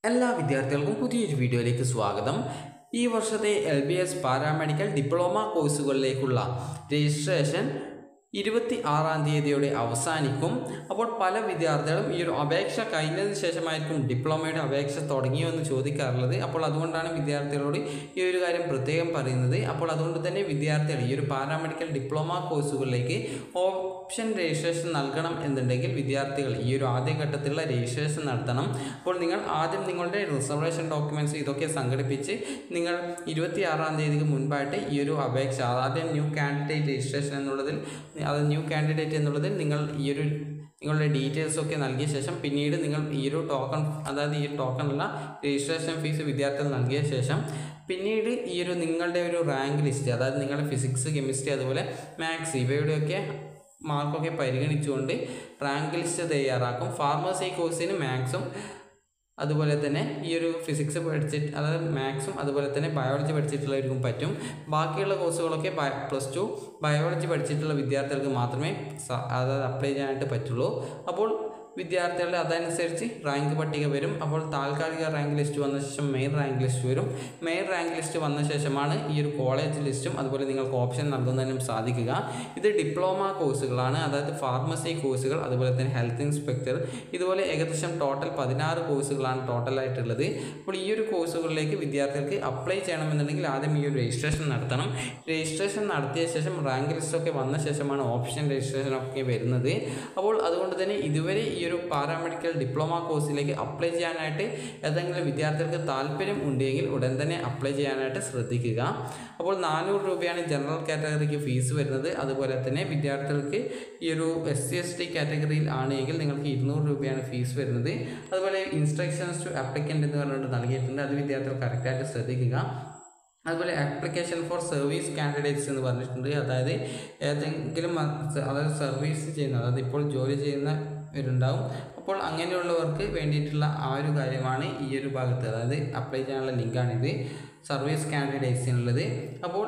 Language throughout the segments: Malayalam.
എല്ലാ വിദ്യാർത്ഥികൾക്കും പുതിയൊരു വീഡിയോയിലേക്ക് സ്വാഗതം ഈ വർഷത്തെ L B S paramedical diploma കോഴ്സുകളിലേക്കുള്ള രജിസ്ട്രേഷൻ ഇരുപത്തി ആറാം തീയതിയോടെ അവസാനിക്കും അപ്പോൾ പല വിദ്യാർത്ഥികളും ഈ ഒരു അപേക്ഷ കഴിഞ്ഞതിന് ശേഷമായിരിക്കും ഡിപ്ലോമയുടെ അപേക്ഷ തുടങ്ങിയോ എന്ന് ചോദിക്കാറുള്ളത് അപ്പോൾ അതുകൊണ്ടാണ് വിദ്യാർത്ഥികളോട് ഈ ഒരു കാര്യം പ്രത്യേകം പറയുന്നത് അപ്പോൾ അതുകൊണ്ട് തന്നെ വിദ്യാർത്ഥികൾ ഈ ഒരു പാരാമെഡിക്കൽ ഡിപ്ലോമ കോഴ്സുകളിലേക്ക് ഓപ്ഷൻ രജിസ്ട്രേഷൻ നൽകണം എന്നുണ്ടെങ്കിൽ വിദ്യാർത്ഥികൾ ഈ ഒരു ആദ്യഘട്ടത്തിലുള്ള രജിസ്ട്രേഷൻ നടത്തണം അപ്പോൾ നിങ്ങൾ ആദ്യം നിങ്ങളുടെ റിസർവേഷൻ ഡോക്യുമെൻറ്റ്സ് ഇതൊക്കെ സംഘടിപ്പിച്ച് നിങ്ങൾ ഇരുപത്തി ആറാം തീയതിക്ക് മുൻപായിട്ട് ഈ ഒരു അപേക്ഷ ആദ്യം ന്യൂ കാൻഡിഡേറ്റ് രജിസ്ട്രേഷൻ എന്നുള്ളതിൽ അത് ന്യൂ കാൻഡിഡേറ്റ് എന്നുള്ളതിൽ നിങ്ങൾ ഈ ഒരു നിങ്ങളുടെ ഡീറ്റെയിൽസ് ഒക്കെ നൽകിയ ശേഷം പിന്നീട് നിങ്ങൾ ഈ ഒരു ടോക്കൺ അതായത് ഈ ടോക്കണുള്ള രജിസ്ട്രേഷൻ ഫീസ് വിദ്യാർത്ഥികൾ നൽകിയ ശേഷം പിന്നീട് ഈ ഒരു നിങ്ങളുടെ ഒരു റാങ്ക് ലിസ്റ്റ് അതായത് നിങ്ങളുടെ ഫിസിക്സ് കെമിസ്ട്രി അതുപോലെ മാത്സ് ഇവയുടെയൊക്കെ മാർക്കൊക്കെ പരിഗണിച്ചുകൊണ്ട് റാങ്ക് ലിസ്റ്റ് തയ്യാറാക്കും ഫാർമസി കോഴ്സിന് മാത്സും അതുപോലെ തന്നെ ഈ ഒരു ഫിസിക്സ് പഠിച്ചിട്ട് അതായത് മാത്സും അതുപോലെ തന്നെ ബയോളജി പഠിച്ചിട്ടുള്ളവർക്കും പറ്റും ബാക്കിയുള്ള കോഴ്സുകളൊക്കെ പ്ലസ് ടു ബയോളജി പഠിച്ചിട്ടുള്ള വിദ്യാർത്ഥികൾക്ക് മാത്രമേ സ- അതായത് അപ്ലൈ ചെയ്യാനായിട്ട് പറ്റുള്ളൂ അപ്പോൾ വിദ്യാർത്ഥികളുടെ അതനുസരിച്ച് റാങ്ക് പട്ടിക വരും അപ്പോൾ താൽക്കാലിക റാങ്ക് ലിസ്റ്റ് വന്ന ശേഷം മെയിൻ റാങ്ക് ലിസ്റ്റ് വരും മെയിൻ റാങ്ക് ലിസ്റ്റ് വന്ന ശേഷമാണ് ഈ ഒരു കോളേജ് ലിസ്റ്റും അതുപോലെ നിങ്ങൾക്ക് ഓപ്ഷൻ നൽകുന്നതിനും സാധിക്കുക ഇത് ഡിപ്ലോമ കോഴ്സുകളാണ് അതായത് ഫാർമസി കോഴ്സുകൾ അതുപോലെ തന്നെ ഹെൽത്ത് ഇൻസ്പെക്ടർ ഇതുപോലെ ഏകദേശം ടോട്ടൽ പതിനാറ് കോഴ്സുകളാണ് ടോട്ടലായിട്ടുള്ളത് അപ്പോൾ ഈ ഒരു കോഴ്സുകളിലേക്ക് വിദ്യാർത്ഥികൾക്ക് അപ്ലൈ ചെയ്യണമെന്നുണ്ടെങ്കിൽ ആദ്യം ഈ ഒരു രജിസ്ട്രേഷൻ നടത്തണം രജിസ്ട്രേഷൻ നടത്തിയ ശേഷം റാങ്ക് ലിസ്റ്റൊക്കെ വന്ന ശേഷമാണ് ഓപ്ഷൻ രജിസ്ട്രേഷൻ ഒക്കെ വരുന്നത് അപ്പോൾ അതുകൊണ്ട് തന്നെ ഇതുവരെ ഈ ഒരു പാരാമെഡിക്കൽ ഡിപ്ലോമ കോഴ്സിലേക്ക് അപ്ലൈ ചെയ്യാനായിട്ട് ഏതെങ്കിലും വിദ്യാർത്ഥികൾക്ക് താല്പര്യം ഉണ്ടെങ്കിൽ ഉടൻ തന്നെ അപ്ലൈ ചെയ്യാനായിട്ട് ശ്രദ്ധിക്കുക അപ്പോൾ നാനൂറ് രൂപയാണ് ജനറൽ കാറ്റഗറിക്ക് ഫീസ് വരുന്നത് അതുപോലെ തന്നെ വിദ്യാർത്ഥികൾക്ക് ഈ ഒരു എസ് സി എസ് ടി കാറ്റഗറിയിൽ ആണെങ്കിൽ നിങ്ങൾക്ക് ഇരുന്നൂറ് രൂപയാണ് ഫീസ് വരുന്നത് അതുപോലെ ഇൻസ്ട്രക്ഷൻസ് ടു അപ്ലിക്കൻ്റ് എന്ന് പറഞ്ഞിട്ട് നൽകിയിട്ടുണ്ട് അത് വിദ്യാർത്ഥികൾ കറക്റ്റായിട്ട് ശ്രദ്ധിക്കുക അതുപോലെ ആപ്ലിക്കേഷൻ ഫോർ സർവീസ് കാൻഡിഡേറ്റ്സ് എന്ന് പറഞ്ഞിട്ടുണ്ട് അതായത് ഏതെങ്കിലും മ- അതായത് സർവീസ് ചെയ്യുന്ന അതായത് ഇപ്പോൾ ജോലി ചെയ്യുന്നവരുണ്ടാവും അപ്പോൾ അങ്ങനെയുള്ളവർക്ക് വേണ്ടിയിട്ടുള്ള ആ ഒരു കാര്യമാണ് ഈ ഒരു ഭാഗത്ത് അതായത് അപ്ലൈ ചെയ്യാനുള്ള ലിങ്കാണിത് സർവീസ് കാൻഡിഡേറ്റ്സിനുള്ളത് അപ്പോൾ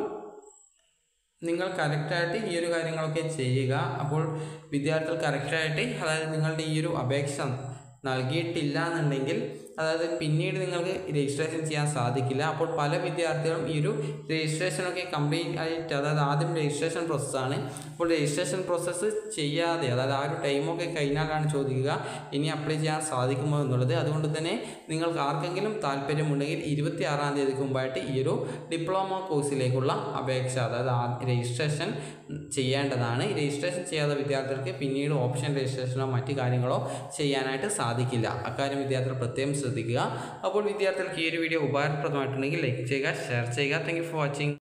നിങ്ങൾ കറക്റ്റായിട്ട് ഈ ഒരു കാര്യങ്ങളൊക്കെ ചെയ്യുക അപ്പോൾ വിദ്യാർത്ഥികൾ കറക്റ്റായിട്ട് അതായത് നിങ്ങളുടെ ഈ ഒരു അപേക്ഷ നൽകിയിട്ടില്ല എന്നുണ്ടെങ്കിൽ അതായത് പിന്നീട് നിങ്ങൾക്ക് രജിസ്ട്രേഷൻ ചെയ്യാൻ സാധിക്കില്ല അപ്പോൾ പല വിദ്യാർത്ഥികളും ഈ ഒരു രജിസ്ട്രേഷനൊക്കെ കംപ്ലീറ്റ് ആയിട്ട് അതായത് ആദ്യം രജിസ്ട്രേഷൻ പ്രോസസ്സാണ് അപ്പോൾ രജിസ്ട്രേഷൻ പ്രോസസ്സ് ചെയ്യാതെ അതായത് ആ ഒരു ടൈമൊക്കെ കഴിഞ്ഞാലാണ് ചോദിക്കുക ഇനി അപ്ലൈ ചെയ്യാൻ സാധിക്കുമോ എന്നുള്ളത് അതുകൊണ്ട് തന്നെ നിങ്ങൾക്ക് ആർക്കെങ്കിലും താല്പര്യമുണ്ടെങ്കിൽ ഇരുപത്തി ആറാം തീയതിക്ക് മുമ്പായിട്ട് ഈ ഒരു ഡിപ്ലോമ കോഴ്സിലേക്കുള്ള അപേക്ഷ അതായത് ആ രജിസ്ട്രേഷൻ ചെയ്യേണ്ടതാണ് രജിസ്ട്രേഷൻ ചെയ്യാത്ത വിദ്യാർത്ഥികൾക്ക് പിന്നീട് ഓപ്ഷൻ രജിസ്ട്രേഷനോ മറ്റു കാര്യങ്ങളോ ചെയ്യാനായിട്ട് സാധിക്കില്ല അക്കാര്യം വിദ്യാർത്ഥികൾ പ്രത്യേകം ശ്രദ്ധിക്കുക അപ്പോൾ വിദ്യാർത്ഥികൾക്ക് ഈ ഒരു വീഡിയോ ഉപകാരപ്രദമായിട്ടുണ്ടെങ്കിൽ ലൈക്ക് ചെയ്യുക ഷെയർ ചെയ്യുക താങ്ക് യു ഫോർ വാച്ചിങ്